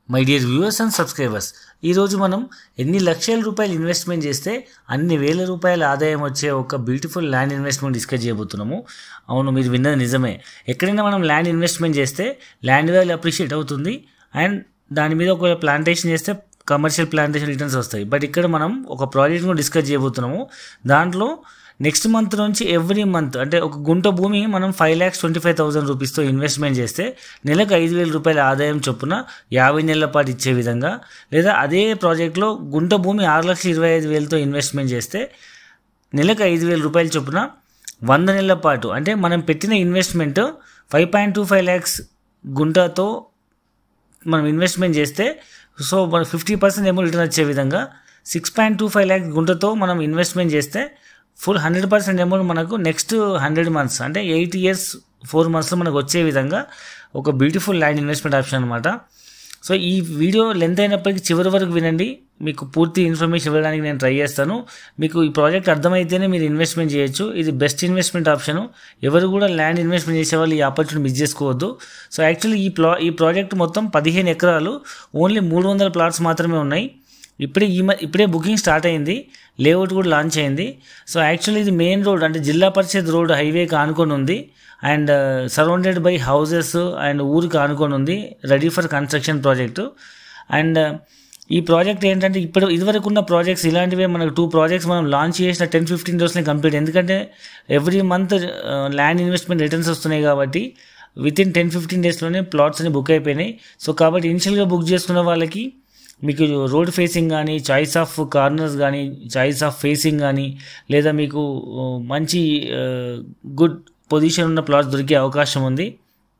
my dear viewers and subscribers ఈరోజు మనం ఎన్ని లక్షల రూపాయలు ఇన్వెస్ట్మెంట్ చేస్తే అన్ని వేల రూపాయల ఆదాయం వచ్చే ఒక బ్యూటిఫుల్ ల్యాండ్ ఇన్వెస్ట్మెంట్ డిస్కస్ చేయబోతున్నాము అవును మీరు విన్నది నిజమే ఎక్కడైనా మనం ల్యాండ్ ఇన్వెస్ట్మెంట్ చేస్తే ల్యాండ్ వాల్యూ అప్రిషియేట్ అవుతుంది అండ్ దాని మీద ఒక ప్లాంటేషన్ చేస్తే కమర్షియల్ ప్లాంటేషన్ రిటర్న్స్ వస్తాయి బట్ ఇక్కడ మనం ఒక ప్రాజెక్ట్ కూడా డిస్కస్ చేయబోతున్నాము దాంట్లో నెక్స్ట్ మంత్ నుంచి ఎవ్రీ మంత్ అంటే ఒక గుంట భూమి మనం five lakhs twenty five thousand రూపీస్తో ఇన్వెస్ట్మెంట్ చేస్తే నెలకు ఐదు వేల రూపాయల ఆదాయం చొప్పున యాభై నెలల పాటు ఇచ్చే విధంగా లేదా అదే ప్రాజెక్ట్లో గుంట భూమి ఆరు లక్షల ఇరవై ఐదు వేలతో ఇన్వెస్ట్మెంట్ చేస్తే నెలకు ఐదు వేల రూపాయల చొప్పున వంద నెలల పాటు అంటే మనం పెట్టిన investment five point two five lakhs గుంటతో మనం ఇన్వెస్ట్మెంట్ చేస్తే సో మన ఫిఫ్టీ పర్సెంట్ ఏమో రిటర్న్ వచ్చే విధంగా six point two five lakhs గుంటతో మనం ఇన్వెస్ట్మెంట్ చేస్తే ఫుల్ హండ్రెడ్ పర్సెంట్ అమౌంట్ మనకు నెక్స్ట్ హండ్రెడ్ మంత్స్ అంటే ఎయిట్ ఇయర్స్ ఫోర్ మంత్స్లో మనకు వచ్చే విధంగా ఒక బ్యూటిఫుల్ ల్యాండ్ ఇన్వెస్ట్మెంట్ ఆప్షన్ అనమాట సో ఈ వీడియో లెంత్ అయినప్పటికీ చివరి వరకు వినండి మీకు పూర్తి ఇన్ఫర్మేషన్ ఇవ్వడానికి నేను ట్రై చేస్తాను మీకు ఈ ప్రాజెక్ట్ అర్థమైతేనే మీరు ఇన్వెస్ట్మెంట్ చేయొచ్చు ఇది బెస్ట్ ఇన్వెస్ట్మెంట్ ఆప్షన్ ఎవరు కూడా ల్యాండ్ ఇన్వెస్ట్మెంట్ చేసే వాళ్ళు ఈ ఆపర్చునిటీ మిస్ చేసుకోవద్దు సో యాక్చువల్లీ ఈ ప్లా ఈ ప్రాజెక్ట్ మొత్తం పదిహేను ఎకరాలు ఓన్లీ మూడు వందల ప్లాట్స్ మాత్రమే ఉన్నాయి ఇప్పుడే ఈ మ ఇప్పుడే బుకింగ్ స్టార్ట్ అయింది లేఅవుట్ కూడా లాంచ్ అయింది సో యాక్చువల్లీ ఇది మెయిన్ రోడ్ అంటే జిల్లా పరిషత్ రోడ్ హైవేకి ఆనుకొని ఉంది and surrounded by houses and ఊరికి ఆనుకొని ఉంది ready for construction project and ఈ ప్రాజెక్ట్ ఏంటంటే ఇప్పుడు ఇదివరకు ఉన్న ప్రాజెక్ట్స్ ఇలాంటివే మనకు టూ ప్రాజెక్ట్స్ మనం లాంచ్ చేసిన టెన్ ఫిఫ్టీన్ డేస్లో కంప్లీట్ ఎందుకంటే every month land investment returns వస్తున్నాయి కాబట్టి విత్ ఇన్ టెన్ ఫిఫ్టీన్ డేస్లోనే ప్లాట్స్ అన్ని బుక్ అయిపోయినాయి సో కాబట్టి ఇనిషియల్గా బుక్ చేసుకున్న వాళ్ళకి మీకు రోడ్ ఫేసింగ్ కానీ చాయిస్ ఆఫ్ కార్నర్స్ కానీ చాయిస్ ఆఫ్ ఫేసింగ్ కానీ లేదా మీకు మంచి గుడ్ పొజిషన్ ఉన్న ప్లాట్స్ దొరికే అవకాశం ఉంది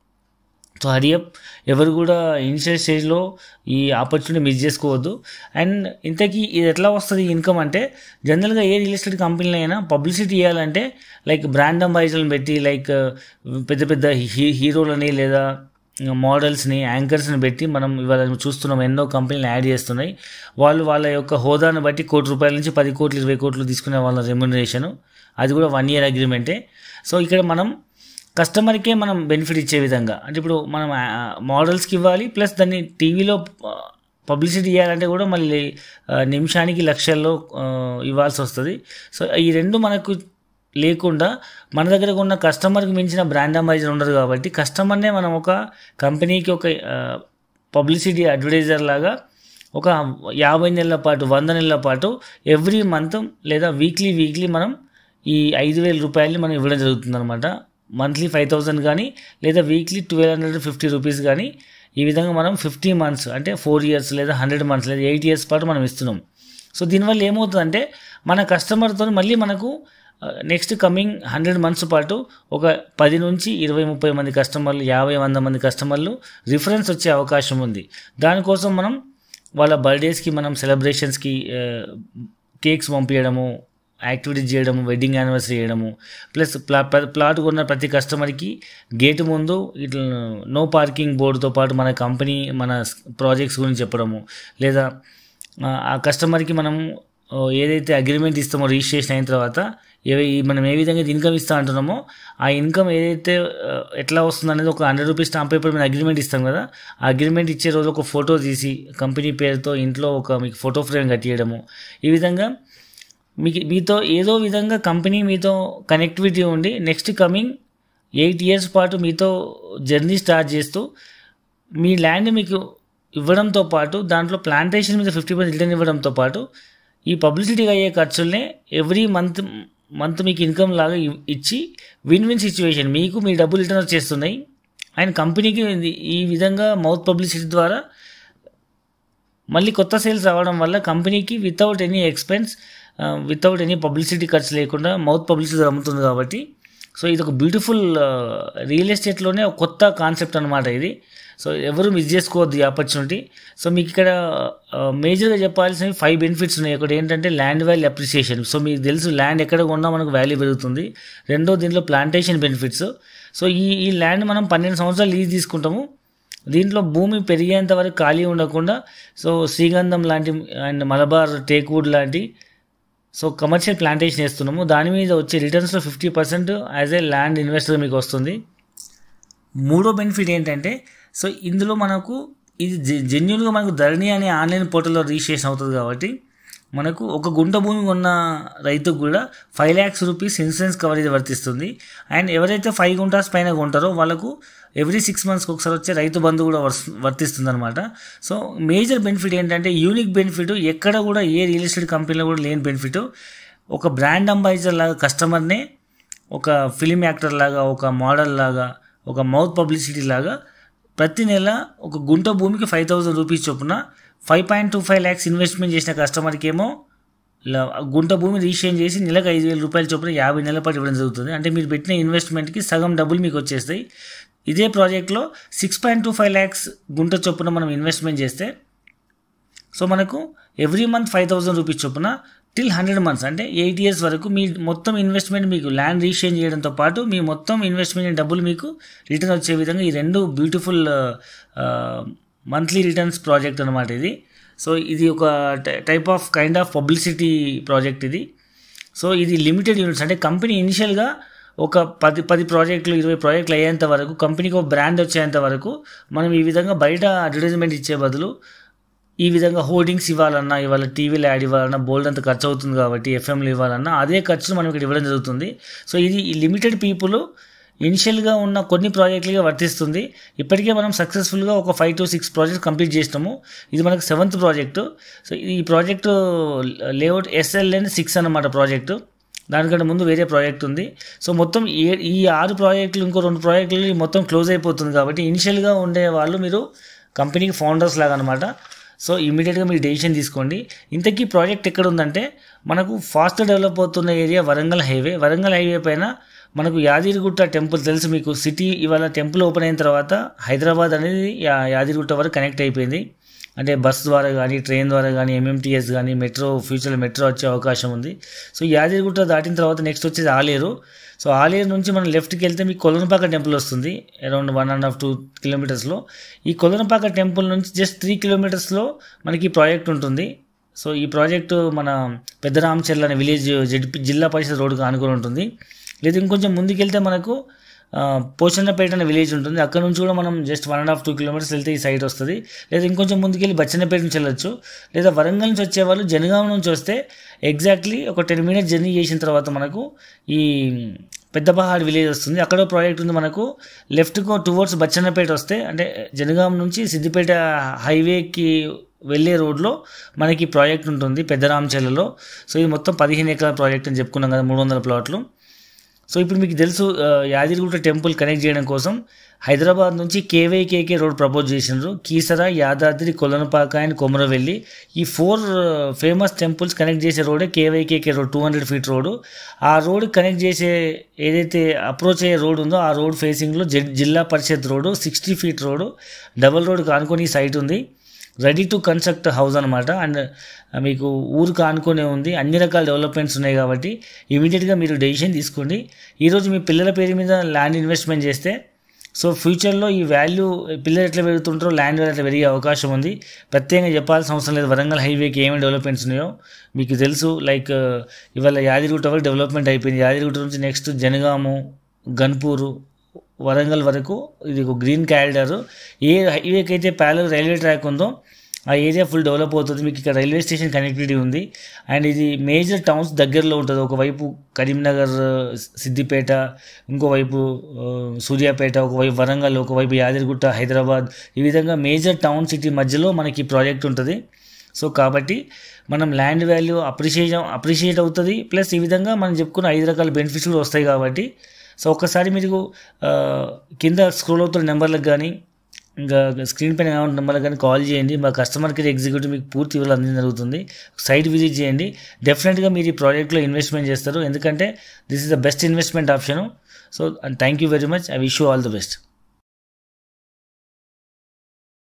సో హరియప్ ఎవరు కూడా ఇనిషియల్ స్టేజ్లో ఈ ఆపర్చునిటీ మిస్ చేసుకోవద్దు అండ్ ఇంతకీ ఇది ఎట్లా వస్తుంది ఇన్కమ్ అంటే జనరల్గా ఏ రియల్ ఎస్టేట్ కంపెనీలో అయినా పబ్లిసిటీ ఇవ్వాలంటే లైక్ బ్రాండ్ అంబాయిజర్లను పెట్టి లైక్ పెద్ద పెద్ద హీ హీరోలని లేదా మోడల్స్ని యాంకర్స్ని పెట్టి మనం ఇవాళ చూస్తున్నాం ఎన్నో కంపెనీలు యాడ్ చేస్తున్నాయి వాళ్ళు వాళ్ళ యొక్క హోదాను బట్టి కోటి రూపాయల నుంచి పది కోట్లు ఇరవై కోట్లు తీసుకునే వాళ్ళ రెమ్యునరేషన్ అది కూడా వన్ ఇయర్ అగ్రిమెంటే సో ఇక్కడ మనం కస్టమర్కే మనం బెనిఫిట్ ఇచ్చే విధంగా అంటే ఇప్పుడు మనం మోడల్స్కి ఇవ్వాలి ప్లస్ దాన్ని టీవీలో పబ్లిసిటీ ఇవ్వాలంటే కూడా మళ్ళీ నిమిషానికి లక్షల్లో ఇవ్వాల్సి వస్తుంది సో ఈ రెండు మనకు లేకుండా మన దగ్గర ఉన్న కస్టమర్కి మించిన బ్రాండ్ అంబాసిడర్ ఉండదు కాబట్టి కస్టమర్నే మనం ఒక కంపెనీకి ఒక పబ్లిసిటీ అడ్వర్టైజర్ లాగా ఒక యాభై నెలల పాటు వంద నెలల పాటు ఎవ్రీ మంత్ లేదా వీక్లీ వీక్లీ మనం ఈ ఐదు వేల రూపాయలని మనం ఇవ్వడం జరుగుతుంది అనమాట మంత్లీ ఫైవ్ థౌజండ్ కానీ లేదా weekly twelve hundred fifty rupees కానీ ఈ విధంగా మనం ఫిఫ్టీ మంత్స్ అంటే ఫోర్ ఇయర్స్ లేదా హండ్రెడ్ మంత్స్ లేదా ఎయిట్ ఇయర్స్ పాటు మనం ఇస్తున్నాం సో దీనివల్ల ఏమవుతుందంటే మన కస్టమర్తో మళ్ళీ మనకు నెక్స్ట్ కమింగ్ హండ్రెడ్ మంత్స్ పాటు ఒక పది నుంచి ఇరవై ముప్పై మంది కస్టమర్లు యాభై వంద మంది కస్టమర్లు రిఫరెన్స్ వచ్చే అవకాశం ఉంది దానికోసం మనం వాళ్ళ బర్త్డేస్కి మనం సెలబ్రేషన్స్కి కేక్స్ పంపించడము యాక్టివిటీస్ చేయడము వెడ్డింగ్ యానివర్సరీ చేయడము ప్లస్ ప్లా ప్లాట్ కొన్న ప్రతి కస్టమర్కి గేటు ముందు ఇట్లా నో పార్కింగ్ బోర్డుతో పాటు మన కంపెనీ మన ప్రాజెక్ట్స్ గురించి చెప్పడము లేదా ఆ కస్టమర్కి మనం ఏదైతే అగ్రిమెంట్ ఇస్తామో రిజిస్ట్రేషన్ అయిన తర్వాత ఏ మనం ఏ విధంగా ఇన్కమ్ ఇస్తా అంటున్నామో ఆ ఇన్కమ్ ఏదైతే ఎట్లా వస్తుంది అనేది ఒక హండ్రెడ్ రూపీస్ స్టాంప్ పేపర్ మీద అగ్రిమెంట్ ఇస్తాం కదా ఆ అగ్రిమెంట్ ఇచ్చే రోజు ఒక ఫోటో తీసి కంపెనీ పేరుతో ఇంట్లో ఒక మీకు ఫోటో ఫ్రేమ్ కట్టియడము ఈ విధంగా మీకు మీతో ఏదో విధంగా కంపెనీ మీతో కనెక్టివిటీ ఉండి నెక్స్ట్ కమింగ్ ఎయిట్ ఇయర్స్ పాటు మీతో జర్నీ స్టార్ట్ చేస్తూ మీ ల్యాండ్ మీకు ఇవ్వడంతో పాటు దాంట్లో ప్లాంటేషన్ మీద ఫిఫ్టీ పర్సెంట్ రిటర్న్ ఇవ్వడంతో పాటు ఈ పబ్లిసిటీకి అయ్యే ఖర్చుల్ని ఎవ్రీ మంత్ మంత్ మీకు ఇన్కమ్ లాగా ఇచ్చి విన్ విన్ సిచ్యువేషన్ మీకు మీ డబ్బులు రిటర్న్ వచ్చేస్తున్నాయి అండ్ కంపెనీకి ఈ విధంగా మౌత్ పబ్లిసిటీ ద్వారా మళ్ళీ కొత్త సేల్స్ రావడం వల్ల కంపెనీకి without any expense without any publicity ఖర్చు లేకుండా మౌత్ పబ్లిసిటీ అమ్ముతుంది కాబట్టి సో ఇది ఒక బ్యూటిఫుల్ రియల్ ఎస్టేట్లోనే ఒక కొత్త కాన్సెప్ట్ అనమాట ఇది సో ఎవరు మిస్ చేసుకోవద్దు ఈ ఆపర్చునిటీ సో మీకు ఇక్కడ మేజర్గా చెప్పాల్సినవి ఫైవ్ బెనిఫిట్స్ ఉన్నాయి ఒకటి ఏంటంటే ల్యాండ్ వాల్యూ అప్రిసియేషన్ సో మీకు తెలుసు ల్యాండ్ ఎక్కడ కొన్నా మనకు వాల్యూ పెరుగుతుంది రెండో దీంట్లో ప్లాంటేషన్ బెనిఫిట్స్ సో ఈ ఈ ల్యాండ్ మనం పన్నెండు సంవత్సరాలు లీజ్ తీసుకుంటాము దీంట్లో భూమి పెరిగేంత వరకు ఖాళీ ఉండకుండా సో శ్రీగంధం లాంటి అండ్ మలబార్ టేక్వుడ్ లాంటి సో కమర్షియల్ ప్లాంటేషన్ వేస్తున్నాము దాని మీద వచ్చే రిటర్న్స్లో fifty percent as a land investor మీకు వస్తుంది మూడో బెనిఫిట్ ఏంటంటే సో ఇందులో మనకు ఇది జె- జెన్యున్గా మనకు ధరణి అనే ఆన్లైన్ పోర్టల్లో రిజిస్ట్రేషన్ అవుతుంది కాబట్టి మనకు ఒక గుంట భూమి ఉన్న రైతుకు కూడా five lakhs rupees insurance coverage వర్తిస్తుంది అండ్ ఎవరైతే ఫైవ్ గుంటాస్ పైన కొంటారో వాళ్ళకు ఎవ్రీ సిక్స్ మంత్స్కి ఒకసారి వచ్చే రైతు బంధు కూడా వర్తిస్తుంది అనమాట సో మేజర్ బెనిఫిట్ ఏంటంటే యూనిక్ బెనిఫిట్ ఎక్కడ కూడా ఏ రియల్ ఎస్టేట్ కంపెనీలో కూడా లేని బెనిఫిట్ ఒక బ్రాండ్ అంబాసిడర్ లాగా కస్టమర్నే ఒక ఫిలిం యాక్టర్ లాగా ఒక మోడల్ లాగా ఒక మౌత్ పబ్లిసిటీ లాగా ప్రతి నెల ఒక గుంట భూమికి ఫైవ్ థౌజండ్ రూపీస్ చొప్పున five point two five lakhs investment చేసిన కస్టమర్కి ఏమో ల- గుంట భూమి రిజిస్ట్రేషన్ చేసి నెలకు ఐదు వేల రూపాయల చొప్పున యాభై నెలల పాటు ఇవ్వడం జరుగుతుంది అంటే మీరు పెట్టిన ఇన్వెస్ట్మెంట్కి సగం డబ్బులు మీకు వచ్చేస్తాయి ఇదే ప్రాజెక్ట్లో six point two five lakhs గుంట చొప్పున మనం ఇన్వెస్ట్మెంట్ చేస్తే సో మనకు every month five thousand rupees చొప్పున టిల్ హండ్రెడ్ మంత్స్ అంటే ఎయిట్ ఇయర్స్ వరకు మీ మొత్తం ఇన్వెస్ట్మెంట్ మీకు ల్యాండ్ రిజిస్ట్రేషన్ చేయడంతో పాటు మీ మొత్తం ఇన్వెస్ట్మెంట్ డబ్బులు మీకు రిటర్న్ వచ్చే విధంగా ఈ రెండు బ్యూటిఫుల్ మంత్లీ రిటర్న్స్ ప్రాజెక్ట్ అనమాట ఇది సో ఇది ఒక type of kind of publicity project ఇది సో ఇది లిమిటెడ్ యూనిట్స్ అంటే కంపెనీ ఇనిషియల్గా ఒక పది పది ప్రాజెక్టులు ఇరవై ప్రాజెక్టులు అయ్యేంత వరకు కంపెనీకి ఒక బ్రాండ్ వచ్చేంత వరకు మనం ఈ విధంగా బయట అడ్వర్టైజ్మెంట్ ఇచ్చే బదులు ఈ విధంగా హోర్డింగ్స్ ఇవ్వాలన్నా ఇవాళ టీవీలో యాడ్ ఇవ్వాలన్నా బోల్డ్ అంత ఖర్చు అవుతుంది కాబట్టి ఎఫ్ఎంలు ఇవ్వాలన్నా అదే ఖర్చును మనం ఇక్కడ ఇవ్వడం జరుగుతుంది సో ఇది ఈ లిమిటెడ్ పీపుల్ ఇనిషియల్గా ఉన్న కొన్ని ప్రాజెక్టులుగా వర్తిస్తుంది ఇప్పటికే మనం సక్సెస్ఫుల్గా ఒక five to six project complete చేసినాము ఇది మనకు సెవెంత్ ప్రాజెక్టు సో ఈ ప్రాజెక్టు లేఅవుట్ ఎస్ఎల్ఎన్ సిక్స్ అన్నమాట ప్రాజెక్టు దానికంటే ముందు వేరే ప్రాజెక్ట్ ఉంది సో మొత్తం ఏ ఈ ఆరు ప్రాజెక్టులు ఇంకో రెండు ప్రాజెక్టులు ఈ మొత్తం క్లోజ్ అయిపోతుంది కాబట్టి ఇనిషియల్గా ఉండే వాళ్ళు మీరు కంపెనీకి ఫౌండర్స్ లాగా అనమాట సో ఇమీడియట్గా మీరు డెసిషన్ తీసుకోండి ఇంతకీ ప్రాజెక్ట్ ఎక్కడ ఉందంటే మనకు ఫాస్ట్ డెవలప్ అవుతున్న area Warangal highway Warangal highway పైన మనకు యాదగిరిగుట్ట టెంపుల్ తెలుసు మీకు సిటీ ఇవాళ టెంపుల్ ఓపెన్ అయిన తర్వాత హైదరాబాద్ అనేది యా యాదగిరిగుట్ట వరకు కనెక్ట్ అయిపోయింది అంటే బస్ ద్వారా కానీ ట్రైన్ ద్వారా కానీ ఎంఎంటీఎస్ కానీ మెట్రో ఫ్యూచర్లో మెట్రో వచ్చే అవకాశం ఉంది సో యాదగిరిగుట్ట దాటిన తర్వాత నెక్స్ట్ వచ్చేది ఆలేరు సో ఆలేరు నుంచి మనం లెఫ్ట్కి వెళ్తే మీకు కొలనపాక టెంపుల్ వస్తుంది around one and half two కిలోమీటర్స్లో ఈ కొలనపాక టెంపుల్ నుంచి జస్ట్ త్రీ కిలోమీటర్స్లో మనకి ఈ ప్రాజెక్ట్ ఉంటుంది సో ఈ ప్రాజెక్టు మన పెద్దరామచెర్ల అనే విలేజ్ జడ్పీ జిల్లా పరిషత్ రోడ్డుకు ఆనుకొని ఉంటుంది లేదా ఇంకొంచెం ముందుకెళ్తే మనకు ఆ, పోచన్నపేట అనే విలేజ్ ఉంటుంది అక్కడ నుంచి కూడా మనం just one and half two kilometres వెళ్తే ఈ సైట్ వస్తుంది లేదా ఇంకొంచెం ముందుకెళ్ళి బచ్చన్నపేట నుంచి వెళ్ళొచ్చు లేదా వరంగల్ నుంచి వచ్చేవాళ్ళు జనగాం నుంచి వస్తే ఎగ్జాక్ట్లీ ఒక టెన్ మినిట్స్ జర్నీ చేసిన తర్వాత మనకు ఈ పెద్దపహాడ్ విలేజ్ వస్తుంది అక్కడ ప్రాజెక్ట్ ఉంది మనకు లెఫ్ట్కు టువర్డ్స్ బచ్చన్నపేట వస్తే అంటే జనగాం నుంచి సిద్దిపేట హైవేకి వెళ్ళే రోడ్లో మనకి ప్రాజెక్ట్ ఉంటుంది పెద్దరామచెల్లలో సో ఇది మొత్తం పదిహేను ఎకరాల ప్రాజెక్ట్ అని చెప్పుకున్నాం కదా మూడు వందల ప్లాట్లు సో ఇప్పుడు మీకు తెలుసు ఆ, యాదగిరిగుట్ట టెంపుల్ కనెక్ట్ చేయడం కోసం హైదరాబాద్ నుంచి కేవైకేకే రోడ్ ప్రపోజ్ చేసినారు కీసర యాదాద్రి కొలనపాక అండ్ కొమరవెల్లి ఈ ఫోర్ ఫేమస్ టెంపుల్స్ కనెక్ట్ చేసే రోడే KYKK road two hundred feet road ఆ రోడ్ కనెక్ట్ చేసే ఏదైతే అప్రోచ్ అయ్యే రోడ్ ఉందో ఆ రోడ్ ఫేసింగ్లో జి- Zilla Parishad road sixty feet road double road కానుకొని ఈ సైట్ ఉంది రెడీ టు కన్స్ట్రక్ట్ హౌస్ అనమాట అండ్ మీకు ఊరు కానుకొనే ఉంది అన్ని రకాల డెవలప్మెంట్స్ ఉన్నాయి కాబట్టి ఇమీడియట్గా మీరు డెసిషన్ తీసుకోండి ఈరోజు మీ పిల్లల పేరు మీద ల్యాండ్ ఇన్వెస్ట్మెంట్ చేస్తే సో ఫ్యూచర్లో ఈ వాల్యూ పిల్లలు ఎట్లా పెరుగుతుంటారో ల్యాండ్ వాల్యూ అట్లా పెరిగే అవకాశం ఉంది ప్రత్యేకంగా చెప్పాల్సిన అవసరం లేదు వరంగల్ హైవేకి ఏమేమి డెవలప్మెంట్స్ ఉన్నాయో మీకు తెలుసు లైక్ ఇవాళ యాదగిరిగుట్ట వరకు డెవలప్మెంట్ అయిపోయింది యాదగిరిగుట్ట నుంచి నెక్స్ట్ జనగాము గన్పూరు వరంగల్ వరకు ఇది ఒక గ్రీన్ క్యారిడార్ ఏ హైవేకి అయితే ప్యారల్ రైల్వే ట్రాక్ ఉందో ఆ ఏరియా ఫుల్ డెవలప్ అవుతుంది మీకు ఇక్కడ రైల్వే స్టేషన్ కనెక్టివిటీ ఉంది అండ్ ఇది మేజర్ టౌన్స్ దగ్గరలో ఉంటుంది ఒకవైపు కరీంనగర్ సిద్దిపేట ఇంకోవైపు ఆ, సూర్యాపేట ఒకవైపు వరంగల్ ఒకవైపు యాదగిరిగుట్ట హైదరాబాద్ ఈ విధంగా మేజర్ టౌన్ సిటీ మధ్యలో మనకి ఈ ప్రాజెక్ట్ ఉంటుంది సో కాబట్టి మనం ల్యాండ్ వాల్యూ అప్రిషియేట్ అప్రిషియేట్ అవుతుంది ప్లస్ ఈ విధంగా మనం చెప్పుకున్న ఐదు రకాల బెనిఫిట్స్ కూడా వస్తాయి కాబట్టి సో ఒక్కసారి మీకు ఆ, కింద స్క్రోల్ అవుతున్న నెంబర్లకు కానీ ఇంకా స్క్రీన్ పైన కావాలంటే నెంబర్లకు కానీ కాల్ చేయండి మా కస్టమర్ కేర్ ఎగ్జిక్యూటివ్ మీకు పూర్తి వివరాలు అందించడం జరుగుతుంది సైట్ విజిట్ చేయండి డెఫినెట్గా మీరు ఈ ప్రాజెక్ట్లో ఇన్వెస్ట్మెంట్ చేస్తారు ఎందుకంటే this is the best investment option so thank you very much I wish you all the best